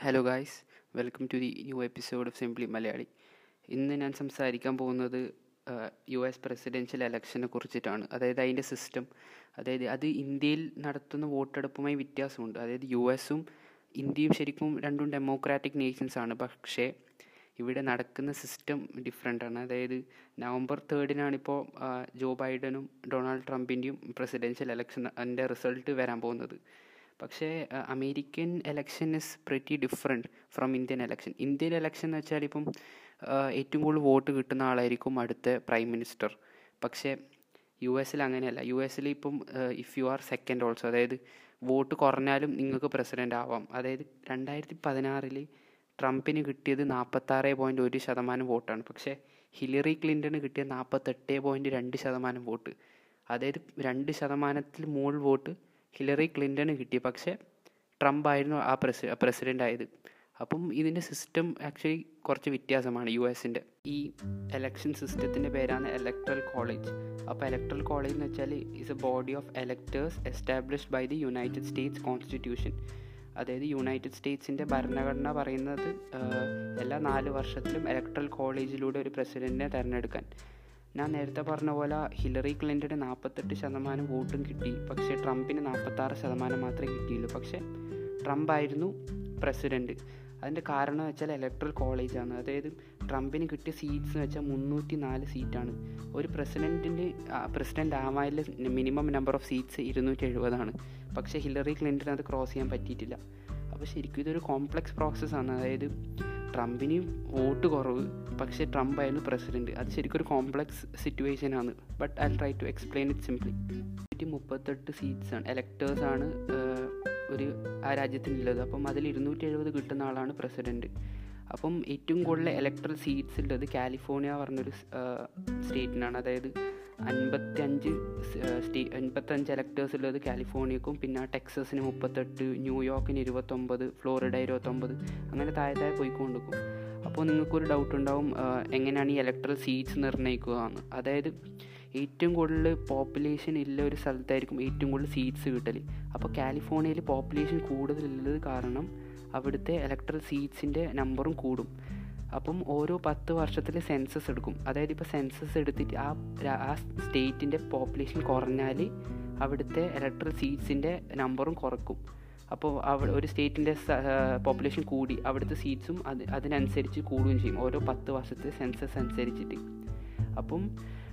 hello guys welcome to the new episode of simply Malayali ഇന്ന് ഞാൻ സംസാരിക്കാൻ പോകുന്നത് യു എസ് പ്രസിഡൻഷ്യൽ ഇലക്ഷനെ കുറിച്ചിട്ടാണ് അതായത് അതിൻ്റെ സിസ്റ്റം അതായത് അത് ഇന്ത്യയിൽ നടത്തുന്ന വോട്ടെടുപ്പുമായി വ്യത്യാസമുണ്ട് അതായത് യു എസും ഇന്ത്യയും ശരിക്കും രണ്ടും ഡെമോക്രാറ്റിക് നേഷൻസ് ആണ് പക്ഷേ ഇവിടെ നടക്കുന്ന സിസ്റ്റം ഡിഫറെൻ്റ് ആണ് അതായത് നവംബർ തേർഡിനാണിപ്പോൾ ജോ ബൈഡനും ഡൊണാൾഡ് ട്രംപിൻ്റെയും പ്രസിഡൻഷ്യൽ ഇലക്ഷൻ അതിൻ്റെ റിസൾട്ട് വരാൻ പോകുന്നത് പക്ഷേ American election is pretty different from Indian election Indian election എന്ന് വെച്ചാൽ ഇപ്പം ഏറ്റവും കൂടുതൽ വോട്ട് കിട്ടുന്ന ആളായിരിക്കും അടുത്ത പ്രൈം മിനിസ്റ്റർ പക്ഷേ യു എസിൽ അങ്ങനെയല്ല യു എസിൽ ഇപ്പം if you are second also അതായത് വോട്ട് കുറഞ്ഞാലും നിങ്ങൾക്ക് പ്രസിഡൻ്റ് ആവാം അതായത് രണ്ടായിരത്തി പതിനാറിൽ ട്രംപിന് കിട്ടിയത് നാൽപ്പത്താറ് പോയിൻറ്റ് ഒരു ശതമാനം വോട്ടാണ് പക്ഷേ ഹിലറി ക്ലിൻ്റണ് കിട്ടിയത് നാൽപ്പത്തെട്ട് പോയിൻറ്റ് രണ്ട് ശതമാനം വോട്ട് അതായത് രണ്ട് ശതമാനത്തിൽ മുകളിൽ വോട്ട് ഹിലറി ക്ലിൻ്റണ് കിട്ടി പക്ഷേ ട്രംപ് ആയിരുന്നു ആ പ്രസി പ്രസിഡൻ്റ് ആയത് അപ്പം ഇതിൻ്റെ സിസ്റ്റം ആക്ച്വലി കുറച്ച് വ്യത്യാസമാണ് യു എസിൻ്റെ ഈ എലക്ഷൻ സിസ്റ്റത്തിൻ്റെ പേരാണ് ഇലക്ട്രൽ കോളേജ് അപ്പോൾ ഇലക്ട്രൽ കോളേജ് എന്ന് വെച്ചാൽ is a body of electors established by the United States constitution അതായത് യുണൈറ്റഡ് സ്റ്റേറ്റ്സിൻ്റെ ഭരണഘടന പറയുന്നത് എല്ലാ നാല് വർഷത്തിലും ഇലക്ട്രൽ കോളേജിലൂടെ ഒരു പ്രസിഡൻറ്റിനെ തിരഞ്ഞെടുക്കാൻ ഞാൻ നേരത്തെ പറഞ്ഞ പോലെ ഹിലറി ക്ലിൻ്റന് നാൽപ്പത്തെട്ട് ശതമാനം വോട്ടും കിട്ടി പക്ഷേ ട്രംപിന് നാൽപ്പത്താറ് ശതമാനം മാത്രമേ കിട്ടിയുള്ളൂ പക്ഷേ ട്രംപ് ആയിരുന്നു പ്രസിഡൻറ്റ് അതിൻ്റെ കാരണം എന്ന് വെച്ചാൽ ഇലക്ട്രൽ കോളേജാണ് അതായത് ട്രംപിന് കിട്ടിയ സീറ്റ്സ് എന്ന് വെച്ചാൽ മുന്നൂറ്റി നാല് സീറ്റാണ് ഒരു പ്രസിഡൻറ്റിന് പ്രസിഡൻ്റ് ആവാനുള്ള മിനിമം നമ്പർ ഓഫ് സീറ്റ്സ് ഇരുന്നൂറ്റി എഴുപതാണ് പക്ഷേ ഹിലറി ക്ലിൻ്റൺ അത് ക്രോസ് ചെയ്യാൻ പറ്റിയിട്ടില്ല അപ്പോൾ ശരിക്കും ഇതൊരു കോംപ്ലക്സ് പ്രോസസ്സാണ് അതായത് ട്രംപിന് വോട്ട് കുറവ് പക്ഷേ ട്രംപ് ആയിരുന്നു പ്രസിഡൻറ്റ് അത് ശരിക്കും ഒരു കോംപ്ലക്സ് സിറ്റുവേഷൻ ആണ് but I try to explain it simply നൂറ്റി മുപ്പത്തെട്ട് സീറ്റ്സ് ആണ് എലക്ടേഴ്സാണ് ഒരു ആ രാജ്യത്തിനുള്ളത് അപ്പം അതിൽ ഇരുന്നൂറ്റി എഴുപത് കിട്ടുന്ന ആളാണ് പ്രസിഡൻറ്റ് അപ്പം ഏറ്റവും കൂടുതൽ ഇലക്ട്രൽ സീറ്റ്സ് ഉള്ളത് കാലിഫോർണിയ പറഞ്ഞൊരു സ്റ്റേറ്റിനാണ് അതായത് അൻപത്തഞ്ച് സ്റ്റേ അൻപത്തഞ്ച് എലക്ടേഴ്സ് ഉള്ളത് കാലിഫോർണിയക്കും പിന്നെ ടെക്സസിന് മുപ്പത്തെട്ട് ന്യൂയോർക്കിന് ഇരുപത്തൊമ്പത് ഫ്ലോറിഡ ഇരുപത്തൊമ്പത് അങ്ങനെ താഴെ താഴെ പോയിക്കൊണ്ടിരിക്കും അപ്പോൾ നിങ്ങൾക്കൊരു ഡൗട്ട് ഉണ്ടാവും എങ്ങനെയാണ് ഈ ഇലക്ട്രൽ സീറ്റ്സ് നിർണ്ണയിക്കുക എന്ന് അതായത് ഏറ്റവും കൂടുതൽ പോപ്പുലേഷൻ ഉള്ള ഒരു സ്ഥലത്തായിരിക്കും ഏറ്റവും കൂടുതൽ സീറ്റ്സ് കിട്ടൽ അപ്പോൾ കാലിഫോർണിയയിൽ പോപ്പുലേഷൻ കൂടുതലുള്ളത് കാരണം അവിടുത്തെ ഇലക്ട്രൽ സീറ്റ്സിൻ്റെ നമ്പറും കൂടും അപ്പം ഓരോ പത്ത് വർഷത്തിൽ സെൻസസ് എടുക്കും അതായത് ഇപ്പോൾ സെൻസസ് എടുത്തിട്ട് ആ ആ സ്റ്റേറ്റിൻ്റെ പോപ്പുലേഷൻ കുറഞ്ഞാൽ അവിടുത്തെ ഇലക്ട്രൽ സീറ്റ്സിൻ്റെ നമ്പറും കുറക്കും അപ്പോൾ അവിടെ ഒരു സ്റ്റേറ്റിൻ്റെ പോപ്പുലേഷൻ കൂടി അവിടുത്തെ സീറ്റ്സും അത് അതിനനുസരിച്ച് കൂടുകയും ചെയ്യും ഓരോ പത്ത് വർഷത്തെ സെൻസസ് അനുസരിച്ചിട്ട് അപ്പം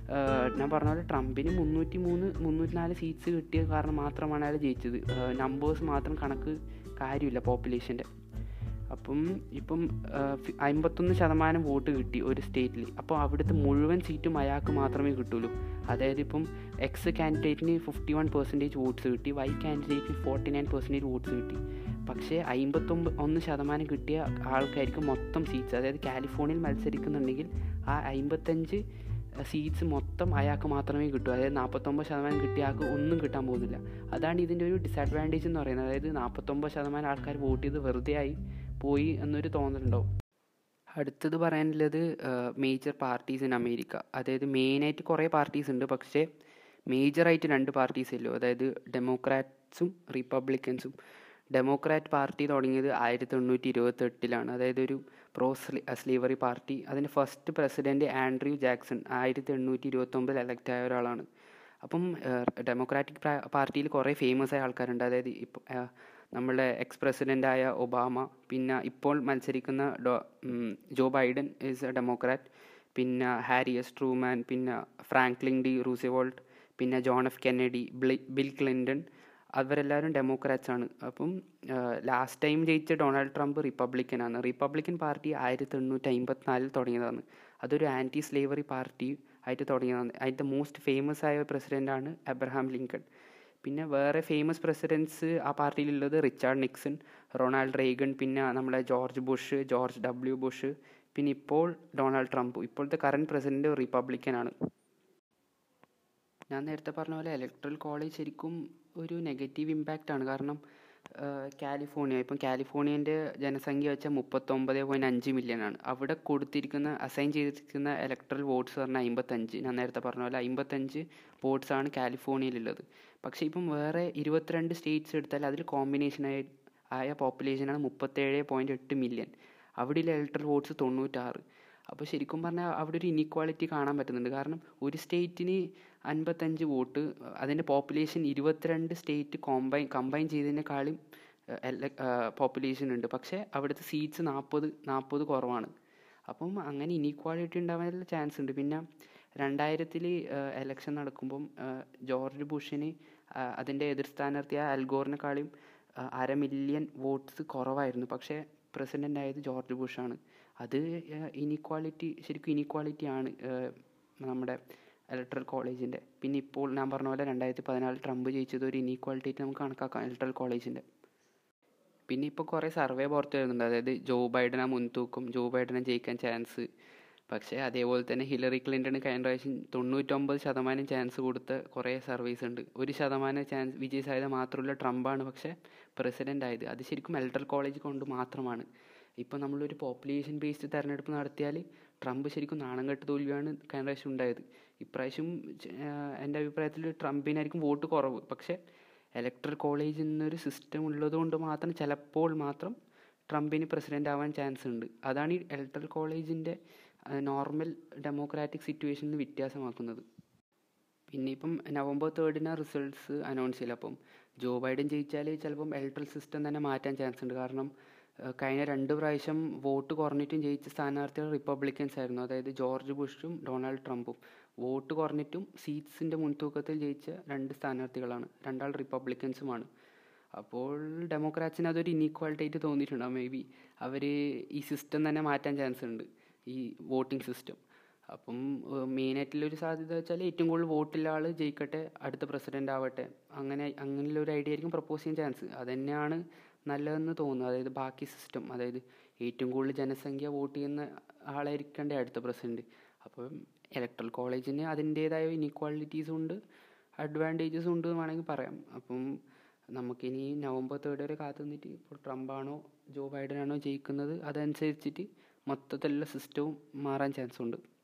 ഞാൻ പറഞ്ഞ പോലെ ട്രംപിന് മുന്നൂറ്റി മൂന്ന് മുന്നൂറ്റി നാല് സീറ്റ്സ് കിട്ടിയ കാരണം മാത്രമാണ് അയാൾ ജയിച്ചത് നമ്പേഴ്സ് മാത്രം കണക്ക് കാര്യമില്ല പോപ്പുലേഷൻ്റെ അപ്പം ഇപ്പം അമ്പത്തൊന്ന് ശതമാനം വോട്ട് കിട്ടി ഒരു സ്റ്റേറ്റിൽ അപ്പോൾ അവിടുത്തെ മുഴുവൻ സീറ്റും അയാൾക്ക് മാത്രമേ കിട്ടുള്ളൂ അതായത് ഇപ്പം എക്സ് കാൻഡിഡേറ്റിന് ഫിഫ്റ്റി വൺ പെർസെൻറ്റേജ് വോട്ട്സ് കിട്ടി വൈ കാൻഡിഡേറ്റിന് ഫോർട്ടി നയൻ പെർസെൻറ്റേജ് വോട്ട്സ് കിട്ടി പക്ഷേ അമ്പത്തൊമ്പത് ഒന്ന് ശതമാനം കിട്ടിയ ആൾക്കാർക്ക് മൊത്തം സീറ്റ്സ് അതായത് കാലിഫോർണിയയിൽ മത്സരിക്കുന്നുണ്ടെങ്കിൽ ആ അമ്പത്തഞ്ച് സീറ്റ്സ് മൊത്തം അയാൾക്ക് മാത്രമേ കിട്ടൂ അതായത് നാൽപ്പത്തൊമ്പത് ശതമാനം കിട്ടിയ ആൾക്ക് ഒന്നും കിട്ടാൻ പോകുന്നില്ല അതാണ് ഇതിൻ്റെ ഒരു ഡിസഡ്വാൻറ്റേജ് എന്ന് പറയുന്നത് അതായത് നാൽപ്പത്തൊമ്പത് ശതമാനം ആൾക്കാർ വോട്ട് ചെയ്ത് വെറുതെ ആയി പോയി എന്നൊരു തോന്നലുണ്ടാവും അടുത്തത് പറയാനുള്ളത് മേജർ പാർട്ടീസ് ഇൻ അമേരിക്ക അതായത് മെയിനായിട്ട് കുറേ പാർട്ടീസ് ഉണ്ട് പക്ഷേ മേജറായിട്ട് രണ്ട് പാർട്ടീസ് ഉള്ളൂ അതായത് ഡെമോക്രാറ്റ്സും റിപ്പബ്ലിക്കൻസും ഡെമോക്രാറ്റ് പാർട്ടി തുടങ്ങിയത് ആയിരത്തി എണ്ണൂറ്റി ഇരുപത്തെട്ടിലാണ് അതായത് ഒരു പ്രോ സ്ലീവറി പാർട്ടി അതിൻ്റെ ഫസ്റ്റ് പ്രസിഡൻറ്റ് ആൻഡ്രൂ ജാക്സൺ ആയിരത്തി എണ്ണൂറ്റി ഇരുപത്തൊമ്പതിൽ എലക്റ്റ് ആയ ഒരാളാണ് അപ്പം ഡെമോക്രാറ്റിക് പാർട്ടിയിൽ കുറേ ഫേമസ് ആയ ആൾക്കാരുണ്ട് അതായത് ഇപ്പോൾ നമ്മളുടെ എക്സ് പ്രസിഡൻ്റായ ഒബാമ പിന്നെ ഇപ്പോൾ മത്സരിക്കുന്ന ഡോ Joe Biden is a Democrat പിന്നെ ഹാരി എസ് ട്രൂമാൻ പിന്നെ ഫ്രാങ്ക്ലിൻ ഡി റൂസിവോൾട്ട് പിന്നെ John F Kennedy Bill Clinton അവരെല്ലാവരും ഡെമോക്രാറ്റ്സ് ആണ് അപ്പം ലാസ്റ്റ് ടൈം ജയിച്ച ഡൊണാൾഡ് ട്രംപ് റിപ്പബ്ലിക്കൻ ആണ് റിപ്പബ്ലിക്കൻ പാർട്ടി ആയിരത്തി എണ്ണൂറ്റി അമ്പത്തിനാലിൽ തുടങ്ങിയതാണ് അതൊരു ആൻറ്റി സ്ലേവറി പാർട്ടി ആയിട്ട് തുടങ്ങിയതാണ് അതിൻ്റെ മോസ്റ്റ് ഫേമസ് ആയ പ്രസിഡൻ്റാണ് അബ്രഹാം ലിങ്കൺ പിന്നെ വേറെ ഫേമസ് പ്രസിഡൻസ് ആ പാർട്ടിയിലുള്ളത് റിച്ചാർഡ് നിക്സൺ റൊണാൾഡ് റേഗൺ പിന്നെ നമ്മളെ George Bush George W Bush പിന്നെ ഇപ്പോൾ ഡൊണാൾഡ് ട്രംപ് ഇപ്പോഴത്തെ കറണ്ട് പ്രസിഡന്റ് റിപ്പബ്ലിക്കൻ ആണ് ഞാൻ നേരത്തെ പറഞ്ഞ പോലെ ഇലക്ട്രൽ കോളേജ് ശരിക്കും ഒരു നെഗറ്റീവ് ഇമ്പാക്റ്റ് ആണ് കാരണം കാലിഫോർണിയ ഇപ്പം കാലിഫോർണിയൻ്റെ ജനസംഖ്യ വെച്ചാൽ മുപ്പത്തൊമ്പത് പോയിൻറ്റ് അഞ്ച് മില്യൺ ആണ് അവിടെ കൊടുത്തിരിക്കുന്ന അസൈൻ ചെയ്തിരിക്കുന്ന ഇലക്ട്രൽ വോട്ട്സ് പറഞ്ഞാൽ അമ്പത്തഞ്ച് ഞാൻ നേരത്തെ പറഞ്ഞ പോലെ അമ്പത്തഞ്ച് വോട്ട്സാണ് കാലിഫോർണിയയിലുള്ളത് പക്ഷേ ഇപ്പം വേറെ ഇരുപത്തിരണ്ട് സ്റ്റേറ്റ്സ് എടുത്താൽ അതിൽ കോമ്പിനേഷനായി ആയ പോപ്പുലേഷനാണ് മുപ്പത്തേഴ് പോയിൻറ്റ് എട്ട് മില്യൺ അവിടെയുള്ള ഇലക്ട്രൽ വോട്ട്സ് തൊണ്ണൂറ്റാറ് അപ്പോൾ ശരിക്കും പറഞ്ഞാൽ അവിടെ ഒരു ഇനീക്വാളിറ്റി കാണാൻ പറ്റുന്നുണ്ട് കാരണം ഒരു സ്റ്റേറ്റിന് അൻപത്തഞ്ച് വോട്ട് അതിൻ്റെ പോപ്പുലേഷൻ ഇരുപത്തിരണ്ട് സ്റ്റേറ്റ് കോമ്പൈൻ കമ്പൈൻ ചെയ്തതിനേക്കാളും പോപ്പുലേഷൻ ഉണ്ട് പക്ഷേ അവിടുത്തെ സീറ്റ്സ് നാൽപ്പത് നാൽപ്പത് കുറവാണ് അപ്പം അങ്ങനെ ഇനീക്വാളിറ്റി ഉണ്ടാവാനുള്ള ചാൻസ് ഉണ്ട് പിന്നെ രണ്ടായിരത്തിൽ എലക്ഷൻ നടക്കുമ്പം ജോർജ് ബുഷിന് അതിൻ്റെ എതിർ സ്ഥാനാർത്ഥിയായ അൽഗോറിനെക്കാളും അര മില്യൺ വോട്ട്സ് കുറവായിരുന്നു പക്ഷേ പ്രസിഡൻ്റ് ആയത് ജോർജ് ബുഷാണ് അത് ഇനീക്വാളിറ്റി ശരിക്കും ഇനീക്വാളിറ്റി ആണ് നമ്മുടെ ഇലക്ട്രൽ കോളേജിൻ്റെ പിന്നെ ഇപ്പോൾ ഞാൻ പറഞ്ഞ പോലെ രണ്ടായിരത്തി പതിനാലിൽ ട്രംപ് ജയിച്ചത് ഒരു ഇനീക്വാളിറ്റി ആയിട്ട് നമുക്ക് കണക്കാക്കാം ഇലക്ട്രൽ കോളേജിൻ്റെ പിന്നെ ഇപ്പോൾ കുറേ സർവേ പുറത്ത് വരുന്നുണ്ട് അതായത് ജോ ബൈഡനെ മുൻതൂക്കും ജോ ബൈഡനെ ജയിക്കാൻ ചാൻസ് പക്ഷേ അതേപോലെ തന്നെ ഹിലറി ക്ലിൻ്റണ് കഴിഞ്ഞ പ്രാവശ്യം തൊണ്ണൂറ്റൊമ്പത് ശതമാനം ചാൻസ് കൊടുത്ത കുറേ സർവീസ് ഉണ്ട് ഒരു ശതമാനം ചാൻസ് വിജയ സാധ്യത മാത്രമുള്ള ട്രംപാണ് പക്ഷേ പ്രസിഡൻ്റ് ആയത് അത് ശരിക്കും ഇലക്ട്രൽ കോളേജ് കൊണ്ട് മാത്രമാണ് ഇപ്പോൾ നമ്മളൊരു പോപ്പുലേഷൻ ബേസ്ഡ് തെരഞ്ഞെടുപ്പ് നടത്തിയാൽ ട്രംപ് ശരിക്കും നാണം കെട്ട് തോൽവിയാണ് കഴിഞ്ഞ പ്രാവശ്യം ഉണ്ടായത് ഇപ്രാവശ്യം എൻ്റെ അഭിപ്രായത്തിൽ ട്രംപിനായിരിക്കും വോട്ട് കുറവ് പക്ഷേ ഇലക്ട്രൽ കോളേജ് എന്നൊരു സിസ്റ്റം ഉള്ളതുകൊണ്ട് മാത്രം ചിലപ്പോൾ മാത്രം ട്രംപിന് പ്രസിഡൻ്റ് ആവാൻ ചാൻസ് ഉണ്ട് അതാണ് ഈ ഇലക്ട്രൽ കോളേജിൻ്റെ നോർമൽ ഡെമോക്രാറ്റിക് സിറ്റുവേഷനിൽ വ്യത്യാസമാക്കുന്നത് പിന്നെ ഇപ്പം നവംബർ തേർഡിന് റിസൾട്ട്സ് അനൗൺസ് ചെയ്യില്ല അപ്പം ജോ ബൈഡൻ ജയിച്ചാൽ ചിലപ്പം ഇലക്ട്രൽ സിസ്റ്റം തന്നെ മാറ്റാൻ ചാൻസ് ഉണ്ട് കാരണം കഴിഞ്ഞ രണ്ട് പ്രാവശ്യം വോട്ട് കുറഞ്ഞിട്ടും ജയിച്ച സ്ഥാനാർത്ഥികൾ റിപ്പബ്ലിക്കൻസ് ആയിരുന്നു അതായത് ജോർജ് ബുഷും ഡൊണാൾഡ് ട്രംപും വോട്ട് കുറഞ്ഞിട്ടും സീറ്റ്സിൻ്റെ മുൻതൂക്കത്തിൽ ജയിച്ച രണ്ട് സ്ഥാനാർത്ഥികളാണ് രണ്ടാൾ റിപ്പബ്ലിക്കൻസുമാണ് അപ്പോൾ ഡെമോക്രാറ്റ്സിന് അതൊരു ഇനീക്വാലിറ്റി ആയിട്ട് തോന്നിയിട്ടുണ്ടാവും മേ ബി അവർ ഈ സിസ്റ്റം തന്നെ മാറ്റാൻ ചാൻസ് ഉണ്ട് ഈ വോട്ടിംഗ് സിസ്റ്റം അപ്പം മെയിനായിട്ടുള്ളൊരു സാധ്യത വെച്ചാൽ ഏറ്റവും കൂടുതൽ വോട്ടുള്ള ആൾ ജയിക്കട്ടെ അടുത്ത പ്രസിഡൻ്റ് ആവട്ടെ അങ്ങനെ അങ്ങനെയുള്ള ഒരു ഐഡിയ ആയിരിക്കും പ്രപ്പോസ് ചെയ്യാൻ ചാൻസ് അതുതന്നെയാണ് നല്ലതെന്ന് തോന്നുന്നു അതായത് ബാക്കി സിസ്റ്റം അതായത് ഏറ്റവും കൂടുതൽ ജനസംഖ്യ വോട്ട് ചെയ്യുന്ന ആളായിരിക്കണ്ടേ അടുത്ത പ്രസിഡന്റ് അപ്പം ഇലക്ട്രൽ കോളേജിന് അതിൻ്റേതായ ഇനീക്വാളിറ്റീസും ഉണ്ട് അഡ്വാൻറ്റേജസും ഉണ്ട് എന്ന് വേണമെങ്കിൽ പറയാം അപ്പം നമുക്കിനി നവംബർ തേർഡ് വരെ കാത്തു നിന്നിട്ട് ഇപ്പോൾ ട്രംപാണോ ജോ ബൈഡനാണോ ജയിക്കുന്നത് അതനുസരിച്ചിട്ട് മൊത്തത്തിലുള്ള സിസ്റ്റവും മാറാൻ ചാൻസ് ഉണ്ട്